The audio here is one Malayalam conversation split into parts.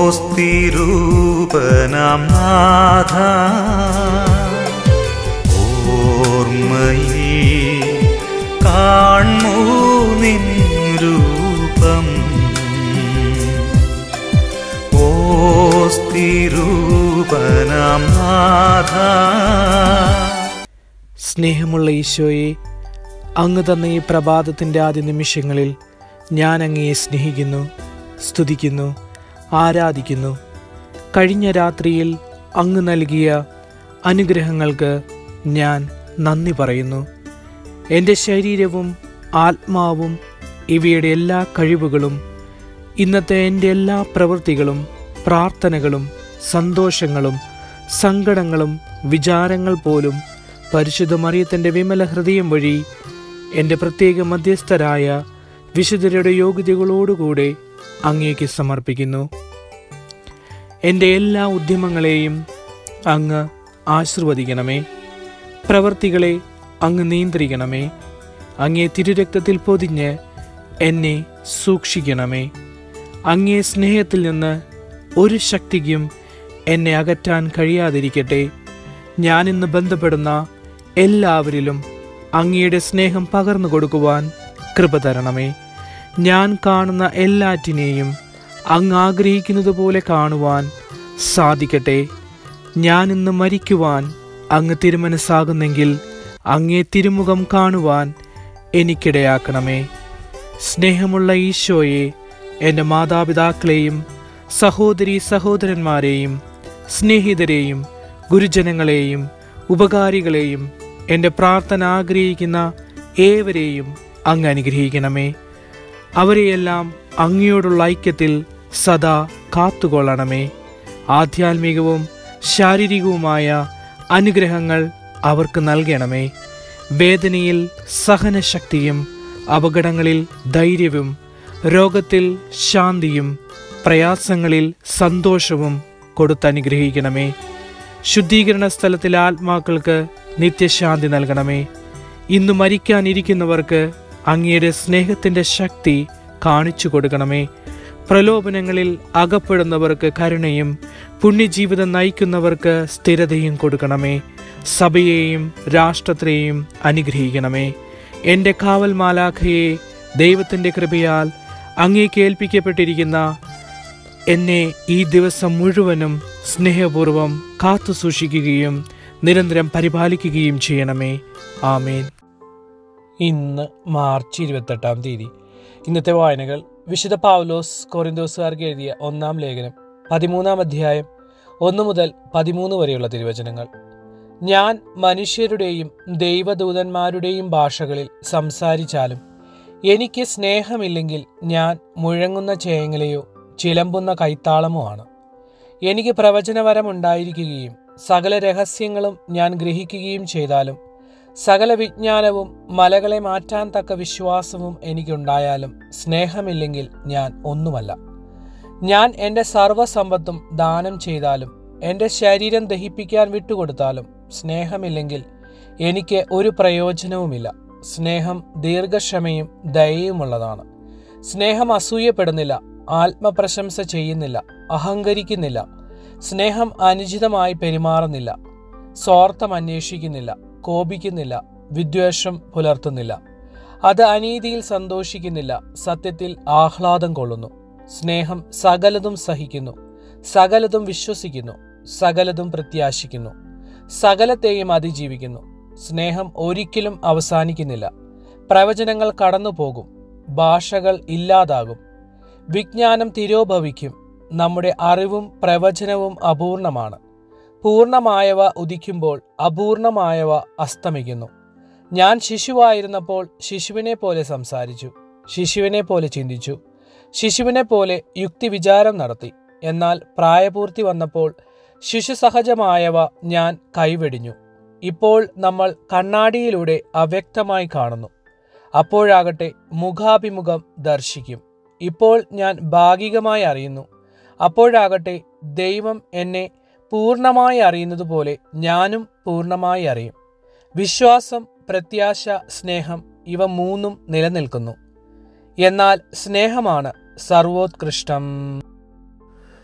ഓസ്തിരൂപനാം നാഥ ഓർമ്മയിൽ കാൺമൂ നിൻ രൂപം ഓസ്തിരൂപനാം നാഥ സ്നേഹമുള്ള ഈശോയെ അങ്ങ് തന്ന ഈ പ്രഭാതത്തിൻ്റെ ആദ്യ നിമിഷങ്ങളിൽ ഞാൻ അങ്ങയെ സ്നേഹിക്കുന്നു സ്തുതിക്കുന്നു ആരാധിക്കുന്നു കഴിഞ്ഞ രാത്രിയിൽ അങ്ങ് നൽകിയ അനുഗ്രഹങ്ങൾക്ക് ഞാൻ നന്ദി പറയുന്നു എൻ്റെ ശരീരവും ആത്മാവും ഇവയുടെ എല്ലാ കഴിവുകളും ഇന്നത്തെ എൻ്റെ എല്ലാ പ്രവൃത്തികളും പ്രാർത്ഥനകളും സന്തോഷങ്ങളും സങ്കടങ്ങളും വിചാരങ്ങൾ പോലും പരിശുദ്ധ മറിയത്തിൻ്റെ വിമല ഹൃദയം വഴി എൻ്റെ പ്രത്യേക മധ്യസ്ഥരായ വിശുദ്ധരുടെ യോഗ്യതകളോടുകൂടെ അങ്ങേക്ക് സമർപ്പിക്കുന്നു എൻ്റെ എല്ലാ ഉദ്യമങ്ങളെയും അങ്ങ് ആശീർവദിക്കണമേ പ്രവർത്തികളെ അങ്ങ് നിയന്ത്രിക്കണമേ അങ്ങേ തിരുരക്തത്തിൽ പൊതിഞ്ഞ് എന്നെ സൂക്ഷിക്കണമേ അങ്ങേ സ്നേഹത്തിൽ നിന്ന് ഒരു ശക്തിക്കും എന്നെ അകറ്റാൻ കഴിയാതിരിക്കട്ടെ ഞാനിന്ന് ബന്ധപ്പെടുന്ന എല്ലാവരിലും അങ്ങയുടെ സ്നേഹം പകർന്നു കൊടുക്കുവാൻ കൃപ തരണമേ ഞാൻ കാണുന്ന എല്ലാറ്റിനെയും അങ്ങ് ആഗ്രഹിക്കുന്നത് പോലെ കാണുവാൻ സാധിക്കട്ടെ ഞാൻ ഇന്ന് മരിക്കുവാൻ അങ്ങ് തിരുമനസ്സാകുന്നെങ്കിൽ അങ്ങേ തിരുമുഖം കാണുവാൻ എനിക്കിടയാക്കണമേ സ്നേഹമുള്ള ഈശോയെ എൻ്റെ മാതാപിതാക്കളെയും സഹോദരി സഹോദരന്മാരെയും സ്നേഹിതരെയും ഗുരുജനങ്ങളെയും ഉപകാരികളെയും എൻ്റെ പ്രാർത്ഥന ആഗ്രഹിക്കുന്ന ഏവരെയും അങ്ങ് അനുഗ്രഹിക്കണമേ അവരെയെല്ലാം അങ്ങയോടുള്ള ഐക്യത്തിൽ സദാ കാത്തുകൊള്ളണമേ ആധ്യാത്മികവും ശാരീരികവുമായ അനുഗ്രഹങ്ങൾ അവർക്ക് നൽകണമേ വേദനയിൽ സഹനശക്തിയും അപകടങ്ങളിൽ ധൈര്യവും രോഗത്തിൽ ശാന്തിയും പ്രയാസങ്ങളിൽ സന്തോഷവും കൊടുത്തനുഗ്രഹിക്കണമേ ശുദ്ധീകരണ സ്ഥലത്തിലെ ആത്മാക്കൾക്ക് നിത്യശാന്തി നൽകണമേ ഇന്ന് മരിക്കാനിരിക്കുന്നവർക്ക് അങ്ങയുടെ സ്നേഹത്തിൻ്റെ ശക്തി കാണിച്ചു കൊടുക്കണമേ പ്രലോഭനങ്ങളിൽ അകപ്പെടുന്നവർക്ക് കരുണയും പുണ്യജീവിതം നയിക്കുന്നവർക്ക് സ്ഥിരതയും കൊടുക്കണമേ സഭയെയും രാഷ്ട്രത്തെയും അനുഗ്രഹിക്കണമേ എൻ്റെ കാവൽ മാലാഖയെ ദൈവത്തിൻ്റെ കൃപയാൽ അങ്ങേക്ക് ഏൽപ്പിക്കപ്പെട്ടിരിക്കുന്ന എന്നെ ഈ ദിവസം മുഴുവനും സ്നേഹപൂർവം കാത്തു സൂക്ഷിക്കുകയും നിരന്തരം പരിപാലിക്കുകയും ചെയ്യണമേ ആമേൻ ഇന്ന് മാർച്ച് ഇരുപത്തെട്ടാം തീയതി ഇന്നത്തെ വായനകൾ വിശുദ്ധ പാവലോസ് കോറിന്തോസുകാർക്ക് എഴുതിയ ഒന്നാം ലേഖനം പതിമൂന്നാം അധ്യായം ഒന്ന് മുതൽ പതിമൂന്ന് വരെയുള്ള തിരുവചനങ്ങൾ ഞാൻ മനുഷ്യരുടെയും ദൈവദൂതന്മാരുടെയും ഭാഷകളിൽ സംസാരിച്ചാലും എനിക്ക് സ്നേഹമില്ലെങ്കിൽ ഞാൻ മുഴങ്ങുന്ന ചേങ്ങലയോ ചിലമ്പുന്ന കൈത്താളമോ ആണ് എനിക്ക് പ്രവചനവരമുണ്ടായിരിക്കുകയും സകല രഹസ്യങ്ങളും ഞാൻ ഗ്രഹിക്കുകയും ചെയ്താലും സകല വിജ്ഞാനവും മലകളെ മാറ്റാൻ തക്ക വിശ്വാസവും എനിക്കുണ്ടായാലും സ്നേഹമില്ലെങ്കിൽ ഞാൻ ഒന്നുമല്ല ഞാൻ എൻ്റെ സർവ്വസമ്പത്തും ദാനം ചെയ്താലും എൻ്റെ ശരീരം ദഹിപ്പിക്കാൻ വിട്ടുകൊടുത്താലും സ്നേഹമില്ലെങ്കിൽ എനിക്ക് ഒരു പ്രയോജനവുമില്ല സ്നേഹം ദീർഘക്ഷമയും ദയയുമുള്ളതാണ് സ്നേഹം അസൂയപ്പെടുന്നില്ല ആത്മപ്രശംസ ചെയ്യുന്നില്ല അഹങ്കരിക്കുന്നില്ല സ്നേഹം അനുചിതമായി പെരുമാറുന്നില്ല സ്വാർത്ഥം അന്വേഷിക്കുന്നില്ല കോപിക്കുന്നില്ല വിദ്വേഷം പുലർത്തുന്നില്ല അത് അനീതിയിൽ സന്തോഷിക്കുന്നില്ല സത്യത്തിൽ ആഹ്ലാദം കൊള്ളുന്നു സ്നേഹം സകലതും സഹിക്കുന്നു സകലതും വിശ്വസിക്കുന്നു സകലതും പ്രത്യാശിക്കുന്നു സകലത്തെയും അതിജീവിക്കുന്നു സ്നേഹം ഒരിക്കലും അവസാനിക്കുന്നില്ല പ്രവചനങ്ങൾ കടന്നുപോകും ഭാഷകൾ ഇല്ലാതാകും വിജ്ഞാനം തിരോഭവിക്കും നമ്മുടെ അറിവും പ്രവചനവും അപൂർണമാണ് പൂർണമായവ ഉദിക്കുമ്പോൾ അപൂർണമായവ അസ്തമിക്കുന്നു ഞാൻ ശിശുവായിരുന്നപ്പോൾ ശിശുവിനെ പോലെ സംസാരിച്ചു ശിശുവിനെ പോലെ ചിന്തിച്ചു ശിശുവിനെ പോലെ യുക്തിവിചാരം നടത്തി എന്നാൽ പ്രായപൂർത്തി വന്നപ്പോൾ ശിശുസഹജമായവ ഞാൻ കൈവെടിഞ്ഞു ഇപ്പോൾ നമ്മൾ കണ്ണാടിയിലൂടെ അവ്യക്തമായി കാണുന്നു അപ്പോഴാകട്ടെ മുഖാഭിമുഖം ദർശിക്കും ഇപ്പോൾ ഞാൻ ഭാഗികമായി അറിയുന്നു അപ്പോഴാകട്ടെ ദൈവം എന്നെ പൂർണ്ണമായി അറിയുന്നത് പോലെ ഞാനും പൂർണ്ണമായി അറിയും വിശ്വാസം പ്രത്യാശ സ്നേഹം ഇവ മൂന്നും നിലനിൽക്കുന്നു എന്നാൽ സ്നേഹമാണ് സർവോത്കൃഷ്ടം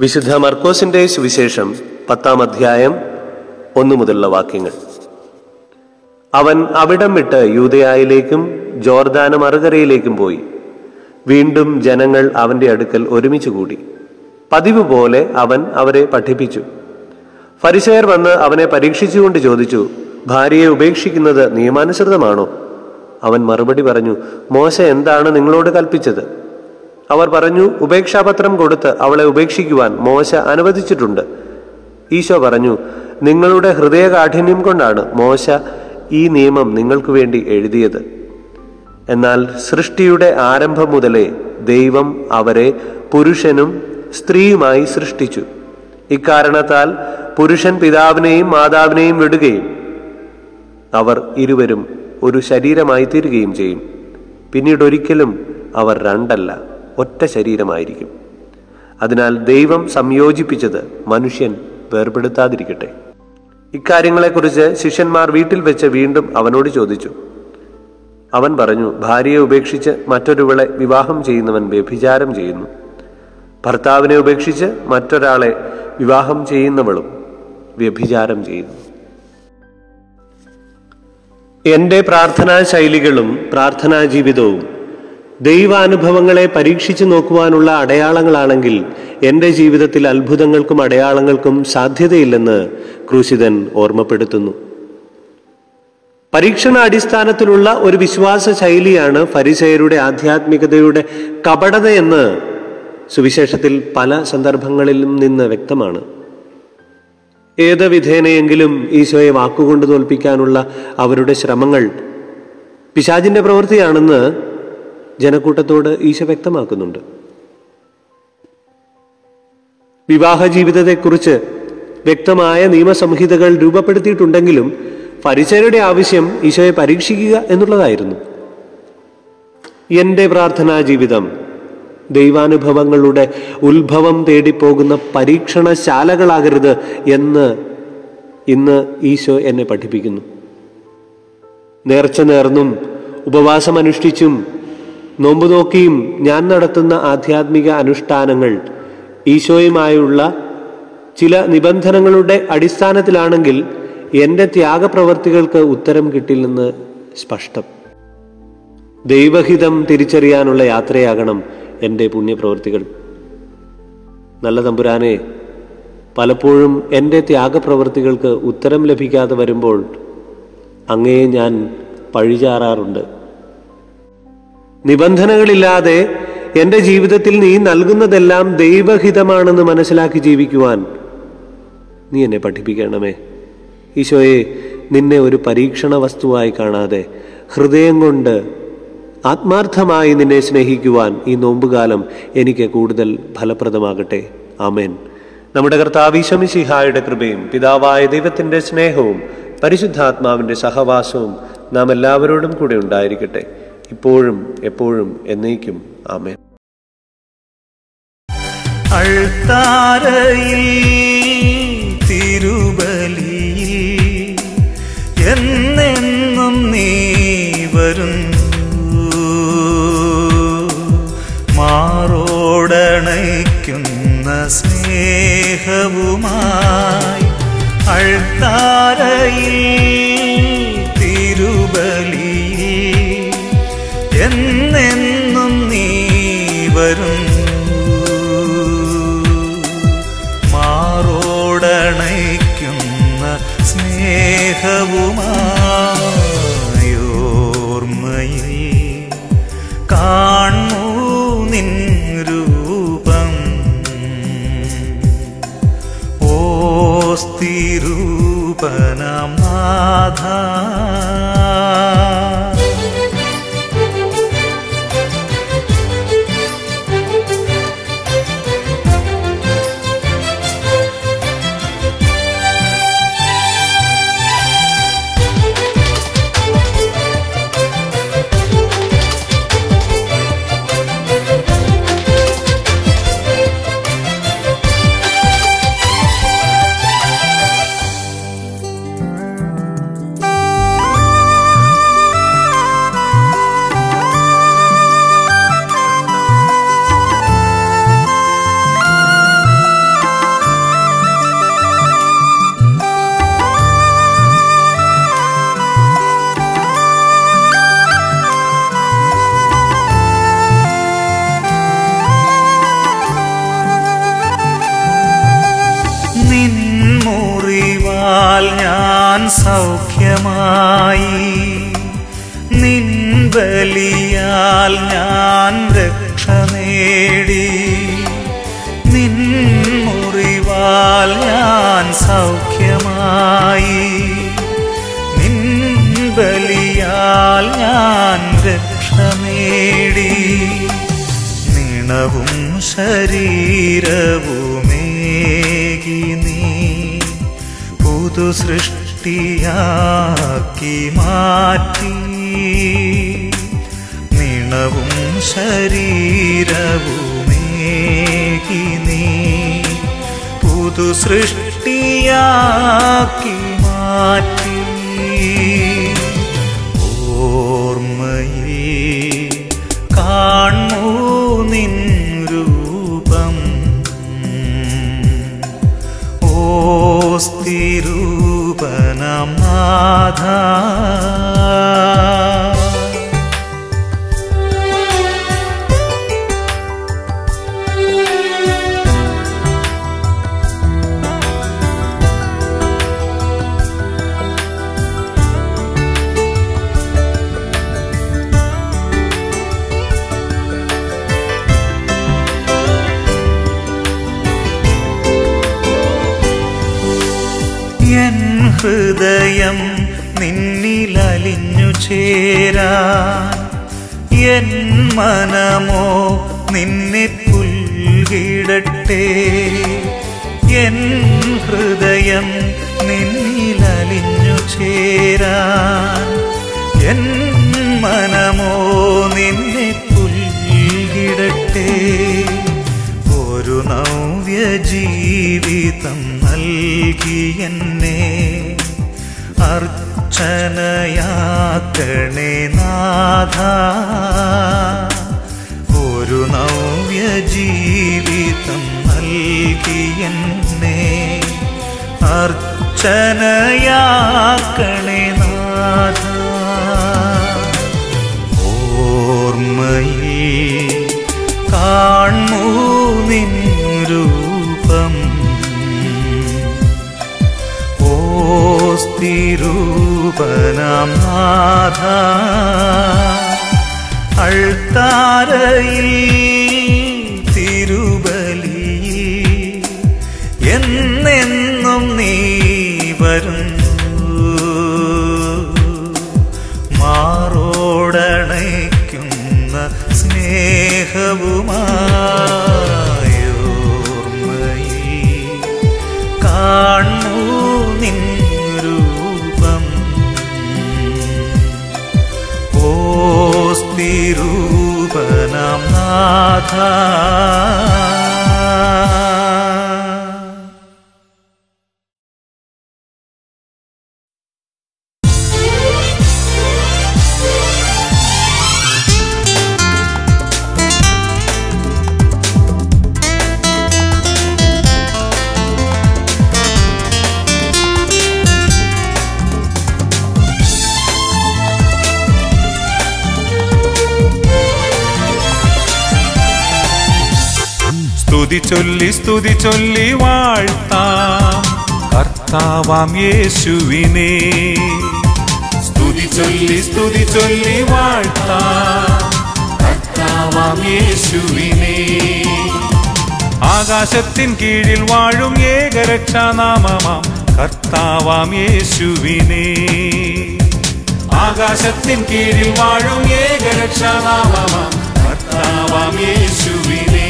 വിശുദ്ധ മർക്കോസിന്റെ സുവിശേഷം പത്താം അധ്യായം ഒന്നു മുതലുള്ള വാക്യങ്ങൾ അവൻ അവിടം വിട്ട് യൂതയായിലേക്കും ജോർദാന മറുകരയിലേക്കും പോയി വീണ്ടും ജനങ്ങൾ അവന്റെ അടുക്കൽ ഒരുമിച്ച് കൂടി പതിവ് പോലെ അവൻ അവരെ പഠിപ്പിച്ചു ഫരിസയർ വന്ന് അവനെ പരീക്ഷിച്ചുകൊണ്ട് ചോദിച്ചു ഭാര്യയെ ഉപേക്ഷിക്കുന്നത് നിയമാനുസൃതമാണോ അവൻ മറുപടി പറഞ്ഞു മോശ എന്താണ് നിങ്ങളോട് കൽപ്പിച്ചത് അവർ പറഞ്ഞു ഉപേക്ഷാപത്രം കൊടുത്ത് അവളെ ഉപേക്ഷിക്കുവാൻ മോശ അനുവദിച്ചിട്ടുണ്ട് ഈശോ പറഞ്ഞു നിങ്ങളുടെ ഹൃദയകാഠിന്യം കൊണ്ടാണ് മോശ ഈ നിയമം നിങ്ങൾക്ക് വേണ്ടി എഴുതിയത് എന്നാൽ സൃഷ്ടിയുടെ ആരംഭം മുതലേ ദൈവം അവരെ പുരുഷനും സ്ത്രീയുമായി സൃഷ്ടിച്ചു ഇക്കാരണത്താൽ പുരുഷൻ പിതാവിനെയും മാതാവിനെയും വിടുകയും അവർ ഇരുവരും ഒരു ശരീരമായി തീരുകയും ചെയ്യും പിന്നീട് ഒരിക്കലും അവർ രണ്ടല്ല ഒറ്റ ശരീരമായിരിക്കും അതിനാൽ ദൈവം സംയോജിപ്പിച്ചത് മനുഷ്യൻ വേർപെടുത്താതിരിക്കട്ടെ ഇക്കാര്യങ്ങളെക്കുറിച്ച് ശിഷ്യന്മാർ വീട്ടിൽ വെച്ച് വീണ്ടും അവനോട് ചോദിച്ചു അവൻ പറഞ്ഞു ഭാര്യയെ ഉപേക്ഷിച്ച് മറ്റൊരുവളെ വിവാഹം ചെയ്യുന്നവൻ വ്യഭിചാരം ചെയ്യുന്നു ഭർത്താവിനെ ഉപേക്ഷിച്ച് മറ്റൊരാളെ വിവാഹം ചെയ്യുന്നവളും വ്യഭിചാരം ചെയ്യുന്നു എന്റെ പ്രാർത്ഥനാ ശൈലികളും പ്രാർത്ഥനാ ജീവിതവും ദൈവാനുഭവങ്ങളെ പരീക്ഷിച്ചു നോക്കുവാനുള്ള അടയാളങ്ങളാണെങ്കിൽ എന്റെ ജീവിതത്തിൽ അത്ഭുതങ്ങൾക്കും അടയാളങ്ങൾക്കും സാധ്യതയില്ലെന്ന് ക്രൂശിതൻ ഓർമ്മപ്പെടുത്തുന്നു പരീക്ഷണാടിസ്ഥാനത്തിലുള്ള ഒരു വിശ്വാസ ശൈലിയാണ് ഫരിസയരുടെ ആധ്യാത്മികതയുടെ കപടതയെന്ന് സുവിശേഷത്തിൽ പല സന്ദർഭങ്ങളിലും നിന്ന് വ്യക്തമാണ് ഏത് വിധേനയെങ്കിലും ഈശോയെ വാക്കുകൊണ്ട് തോൽപ്പിക്കാനുള്ള അവരുടെ ശ്രമങ്ങൾ പിശാചിന്റെ പ്രവൃത്തിയാണെന്ന് ജനക്കൂട്ടത്തോട് ഈശോ വ്യക്തമാക്കുന്നുണ്ട് വിവാഹ ജീവിതത്തെക്കുറിച്ച് വ്യക്തമായ നിയമസംഹിതകൾ രൂപപ്പെടുത്തിയിട്ടുണ്ടെങ്കിലും ഫരിസയരുടെ ആവശ്യം ഈശോയെ പരീക്ഷിക്കുക എന്നുള്ളതായിരുന്നു എന്റെ പ്രാർത്ഥനാ ജീവിതം ദൈവാനുഭവങ്ങളുടെ ഉത്ഭവം തേടിപ്പോകുന്ന പരീക്ഷണശാലകളാകരുത് എന്ന് ഇന്ന് ഈശോ എന്നെ പഠിപ്പിക്കുന്നു നേർച്ച നേർന്നും ഉപവാസം അനുഷ്ഠിച്ചും നോമ്പ് നോക്കിയും ഞാൻ നടത്തുന്ന ആധ്യാത്മിക അനുഷ്ഠാനങ്ങൾ ഈശോയുമായുള്ള ചില നിബന്ധനകളുടെ അടിസ്ഥാനത്തിലാണെങ്കിൽ എൻ്റെ ത്യാഗപ്രവർത്തികൾക്ക് ഉത്തരം കിട്ടില്ലെന്ന് സ്പഷ്ടം ദൈവഹിതം തിരിച്ചറിയാനുള്ള യാത്രയാകണം എൻ്റെ പുണ്യപ്രവൃത്തികൾ നല്ല തമ്പുരാനെ പലപ്പോഴും എൻ്റെ ത്യാഗപ്രവൃത്തികൾക്ക് ഉത്തരം ലഭിക്കാതെ വരുമ്പോൾ അങ്ങയെ ഞാൻ പഴിചാറാറുണ്ട് നിബന്ധനകളില്ലാതെ എൻ്റെ ജീവിതത്തിൽ നീ നൽകുന്നതെല്ലാം ദൈവഹിതമാണെന്ന് മനസ്സിലാക്കി ജീവിക്കുവാൻ നീ എന്നെ പഠിപ്പിക്കണമേ ഈശോയെ നിന്നെ ഒരു പരീക്ഷണ വസ്തുവായി കാണാതെ ഹൃദയം കൊണ്ട് ആത്മാർത്ഥമായി നിന്നെ സ്നേഹിക്കുവാൻ ഈ നോമ്പുകാലം എനിക്ക് കൂടുതൽ ഫലപ്രദമാകട്ടെ ആമേൻ നമ്മുടെ കർത്താവിശമിശിഹായുടെ കൃപയും പിതാവായ ദൈവത്തിന്റെ സ്നേഹവും പരിശുദ്ധാത്മാവിന്റെ സഹവാസവും നാം എല്ലാവരോടും കൂടെ ഉണ്ടായിരിക്കട്ടെ ഇപ്പോഴും എപ്പോഴും എന്നേക്കും ആമേൻ അൾത്താരയിൽ തിരുബലിയിൽ എന്നെന്നും നീ വരുന്നു മാറോടണയ്ക്കുന്ന സ്നേഹവുമായി അൾത്താരയിൽ തിരുബലിയിൽ എന്നെന്നും നീ വരുന്നു മാറോടണയ്ക്കുന്ന സ്നേഹവുമായോർമ്മയിൽ കാണൂ നിൻ രൂപം ഓസ്തിരൂപനാം നാഥ സൗഖ്യമായി നിൻ ബലിയാൽ ഞാൻ രക്ഷ നേടി നിൻ മുറിവാൽ ഞാൻ സൗഖ്യമായി നിൻ ബലിയാൽ ഞാൻ രക്ഷ നേടി നിണവും ശരീരവുമേകി നീ പുതു സൃഷ്ടിയാക്കി മാറ്റി നിണവും ശരീരവുമേകി നീ പുതു സൃഷ്ടിയാക്കി മാറ്റി ഓർമ്മയിൽ കാണൂ നിൻ രൂപം ഓസ്തിരൂപനം നാഥ എൻ ഹൃദയം നിന്നിലലിഞ്ഞു ചേരാൻ എൻ മനമോ നിന്നെ പുൽകിടട്ടെ എൻ ഹൃദയം നിന്നിലലിഞ്ഞു ചേരാൻ എൻ മനമോ നിന്നെ പുൽകിടട്ടെ ഒരു നവ്യ ജീവിതം നൽകി എന്നെ അർച്ചനയാക്കണേ നാഥ ഒരു നവ്യ ജീവിതം നൽകി എന്നെ അർച്ചനയാക്കണേ നാഥ ഓർമ്മയിൽ കാണൂ നിൻ രൂപം ഓസ്തിരൂപനാം നാഥ അൾത്താരയിൽ തിരുബലിയിൽ എന്നെന്നും നീ വരുന്നു മാറോടണയ്ക്കുന്ന സ്നേഹവുമായോർമ്മയിൽ കാണൂ നിൻ രൂപം ഓസ്തിരൂപനാം നാഥ സ്തുതി ചൊല്ലി സ്തുതി ചൊല്ലി വാഴ്ത്താം കർത്താവാം യേശുവിനെ സ്തുതി ചൊല്ലി സ്തുതി ചൊല്ലി വാഴ്ത്താം കർത്താവാം യേശുവിനെ ആകാശത്തിൻ കീഴിൽ വാഴും ഏകരക്ഷാനാമമാം കർത്താവാം യേശുവിനെ ആകാശത്തിൻ കീഴിൽ വാഴും ഏകരക്ഷാനാമമാം കർത്താവാം യേശുവിനെ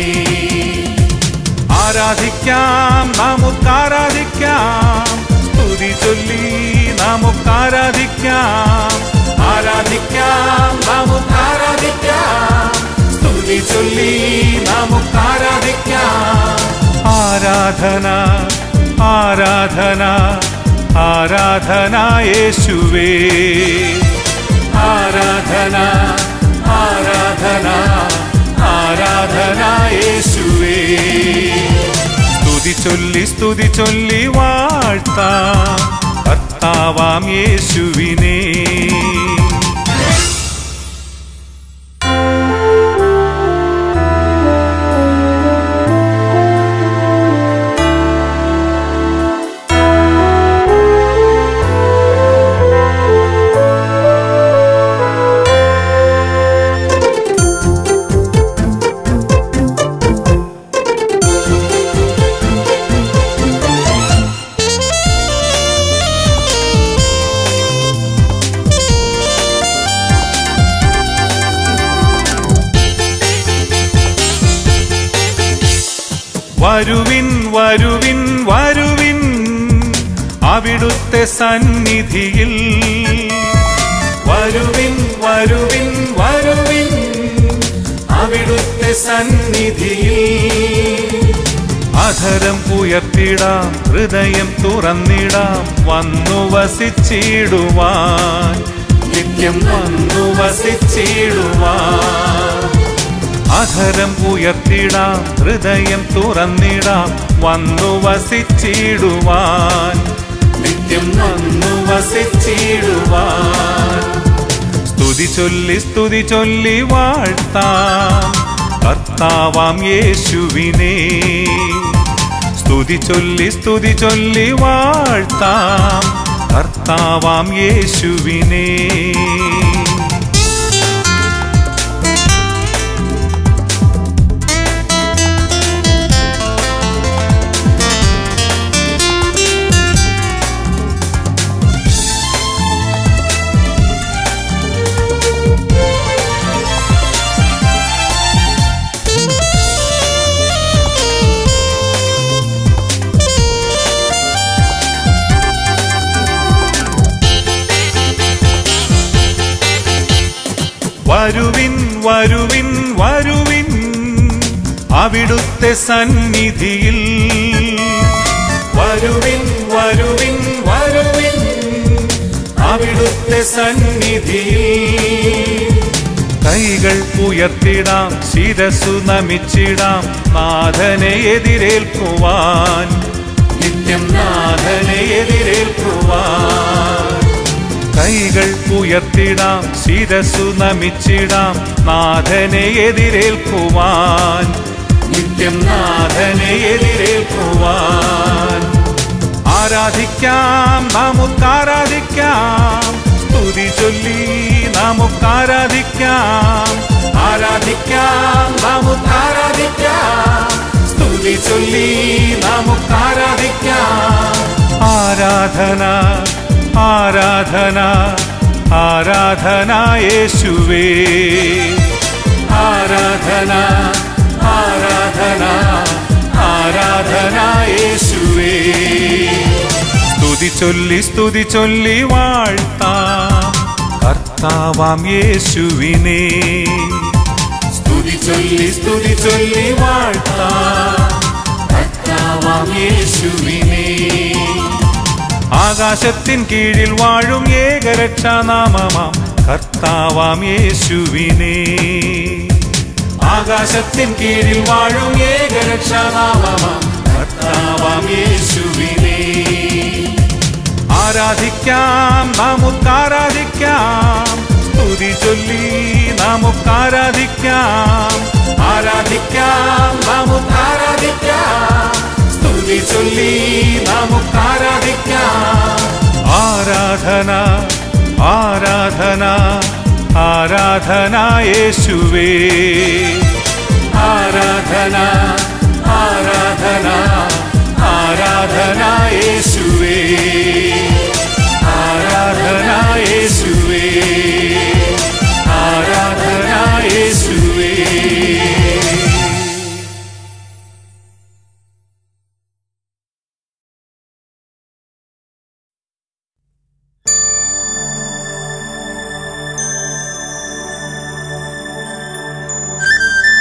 ആരാധിക്കാം നമുക്ക് ആരാധിക്കാം സ്തുതി ചൊല്ലി നമുക്ക് ആരാധിക്കാം ആരാധിക്കാം നമുക്ക് ആരാധിക്കാം സ്തുതി ചൊല്ലി നമുക്ക് ആരാധിക്കാം ആരാധന ആരാധന ആരാധന യേശുവേ ആരാധന ആരാധന ആരാധന യേശുവേ സ്തുതി ചൊല്ലി സ്തുതി ചൊല്ലി വാഴ്ത്താം കർത്താവാം യേശുവിനെ യേശുവേ വരുവിൻ വരുവിൻ വരുവിൻ അവിടുത്തെ സന്നിധിയിൽ വരുവിൻ വരുവിൻ വരുവിൻ അവിടുത്തെ സന്നിധിയിൽ അധരം ഉയർത്തിടാം ഹൃദയം തുറന്നിടാം വന്നു വസിച്ചിടുവാൻ നിത്യം വന്നു വസിച്ചിടുവാൻ അധരം ഉയർത്തിടാം ഹൃദയം തുറന്നിടാം വന്നു വസിച്ചിടുവാൻ നിത്യം വന്നു വസിച്ചിടുവാൻ സ്തുതി ചൊല്ലി സ്തുതി ചൊല്ലി വാഴ്ത്താം കർത്താവാം യേശുവിനെ സ്തുതി ചൊല്ലി സ്തുതി ചൊല്ലി വാഴ്ത്താം കർത്താവാം യേശുവിനെ വരുവിൻ വരുവിൻ വരുവിൻ അവിടുത്തെ സന്നിധിയിൽ വരുവിൻ വരുവിൻ വരുവിൻ അവിടുത്തെ സന്നിധിയിൽ കൈകൾ ഉയർത്തിടാം ശിരസു നമിച്ചിടാം നാഥനെ എതിരേൽക്കുവാൻ നിത്യം നാഥനെ എതിരേൽക്കുവാൻ കൈകൾ ഉയർത്തിടാം ശിരസു നമിച്ചിടാം നാഥനെ എതിരേൽക്കുവാൻ നിത്യം നാഥനെ എതിരേൽക്കുവാൻ ആരാധിക്കാം നമുക്കാരാധിക്കാം സ്തുതി ചൊല്ലി നമുക്കാരാധിക്കാം ആരാധിക്കാം നമുക്കാരാധിക്കാം സ്തുതി ചൊല്ലി നമുക്കാരാധിക്കാം ആരാധന ആരാധന ആരാധന യേശുവേ ആരാധന ആരാധന ആരാധന യേശുവേ സ്തുതി ചൊല്ലി സ്തുതി ചൊല്ലി വാഴ്ത്താം കർത്താവാം യേശുവിനെ സ്തുതി ചൊല്ലി സ്തുതി ചൊല്ലി വാഴ്ത്താം കർത്താവാം യേശുവിനെ ആകാശത്തിൻ കീഴിൽ വാഴും ഏകരക്ഷാനാമമാം കർത്താവാം യേശുവിനെ ആകാശത്തിൻ കീഴിൽ വാഴും ഏകരക്ഷാനാമമാം കർത്താവാം യേശുവിനെ ആരാധിക്കാം നമുക്കാരാധിക്കാം സ്തുതി ചൊല്ലി നമുക്കാരാധിക്കാം ആരാധിക്കാം നമുക്കാരാധിക്കാം സ്തുതി ചൊല്ലി നമുക്കാരാധിക്കാം ആരാധന ആരാധന ആരാധന യേശുവേ ആരാധന ആരാധന ആരാധന യേശുവേ ആരാധന യേശുവേ ആരാധന യേശുവേ യേശുവേ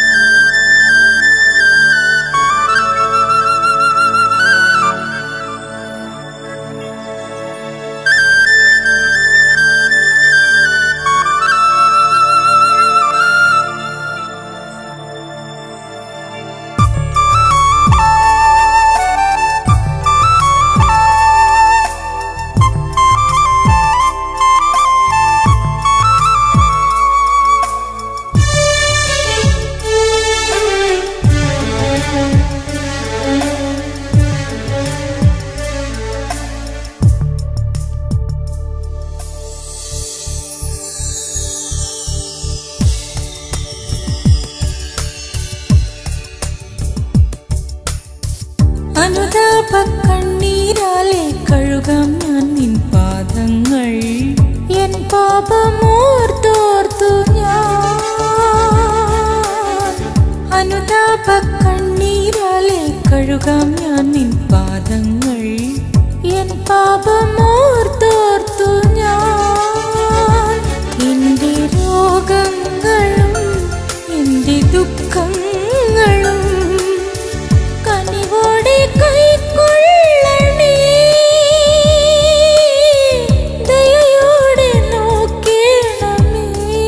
അനുതാപ കണ്ണീരാലെ കഴുകാം ഞാൻ നിൻ പാദങ്ങൾ എൻ പാപമോർത്തോർത്തു ഞാൻ എന്റെ രോഗങ്ങളും എന്റെ ദുഃഖങ്ങളും കനിവോടെ കൈക്കൊള്ളണേ ദയയോടെ നോക്കേണമേ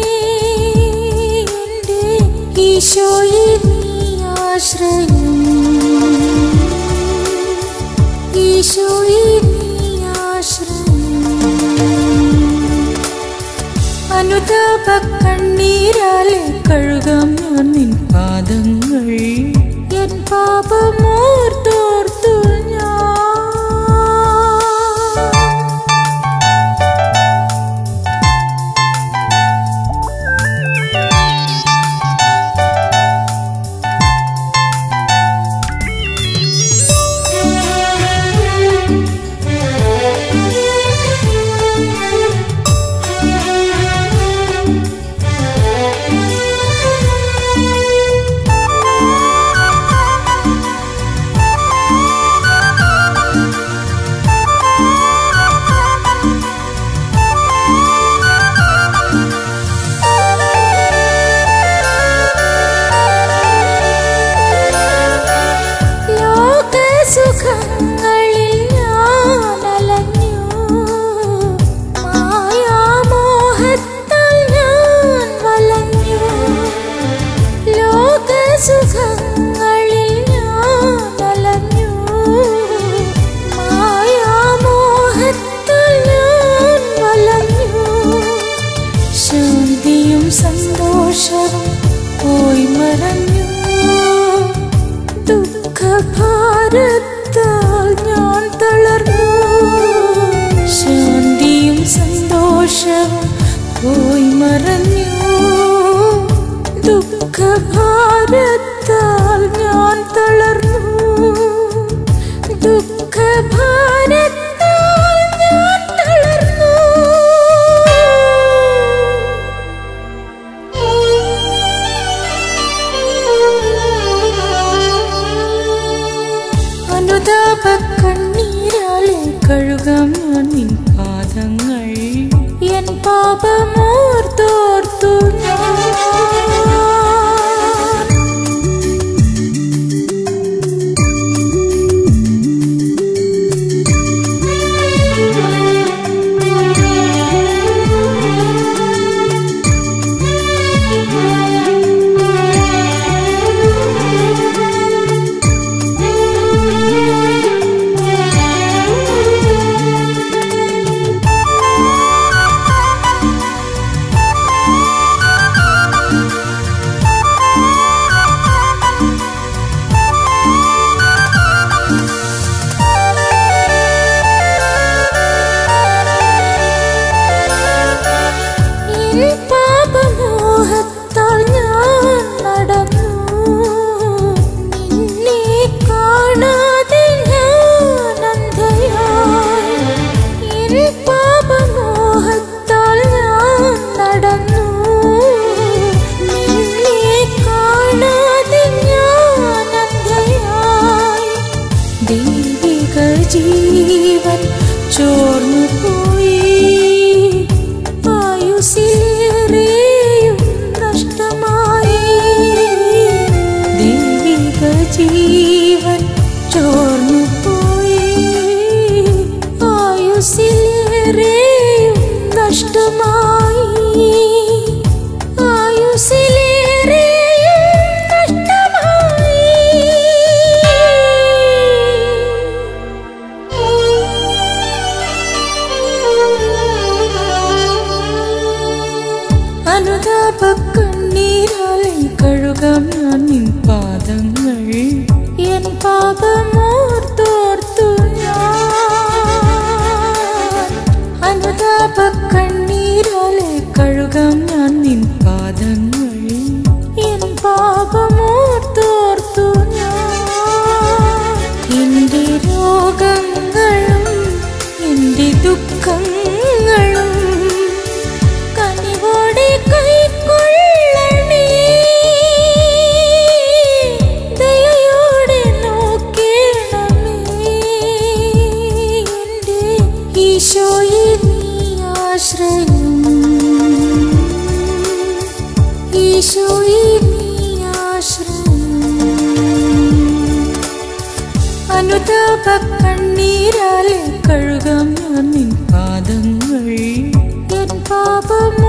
എൻ്റെ ഈശോയെ നീ ആശ്രയം ഈശോയെ നീ ആശ്രയം അനുതാപ കണ്ണീരാലെ കഴുകാം ഞാൻ നിൻ പാദങ്ങൾ എൻ പാപമോർത്തോർത്തു ഞാൻ ലോകസുഖങ്ങളിൽ ഞാൻ അലഞ്ഞു മായാമോഹത്താൽ ഞാൻ വലഞ്ഞു ലോകസുഖങ്ങളിൽ ഞാൻ അലഞ്ഞു മായാമോഹത്താൽ ഞാൻ വലഞ്ഞു ശാന്തിയും സന്തോഷവും പോയി മറഞ്ഞു ദുഃഖഭാരത്താൽ ഞാൻ തളർന്നു ശാന്തിയും സന്തോഷവും പോയി മറഞ്ഞു ദുഃഖഭാരത്താൽ ഞാൻ തളർന്നു ദുഃഖഭാരത്താൽ ഞാൻ തളർന്നു അനുതാപ കണ്ണീരാലെ കഴുകാം ഞാൻ നിൻ പാദങ്ങൾ എൻ പാപമോർത്തോർത്തു ഞാൻ എൻ പാപമോഹത്താൽ ഞാൻ നടന്നു നിന്നെ കാണാതെ ഞാൻ അന്ധയായി എൻ പാപമോഹത്താൽ ഞാൻ നടന്നു നിന്നെ കാണാതെ ഞാൻ അന്ധയായി ദൈവിക ജീവൻ ചോർന്നു പോയി ആയുസ്സിലേറെയും നഷ്ടമായി ദൈവിക ജീവൻ ചോർന്നു പോയി ആയുസ്സിലേറെയും നഷ്ടമായി ആയുസ്സിലേറെയും നഷ്ടമായി അനുതാപ കണ്ണീരാലെ കഴുകാം ഞാൻ നിൻ പാദങ്ങൾ എൻ പാപമോർത്തോർത്തു കണ്ണീരാലെ കഴുകാം ഞാൻ നിൻ പാദങ്ങൾ എൻ പാപം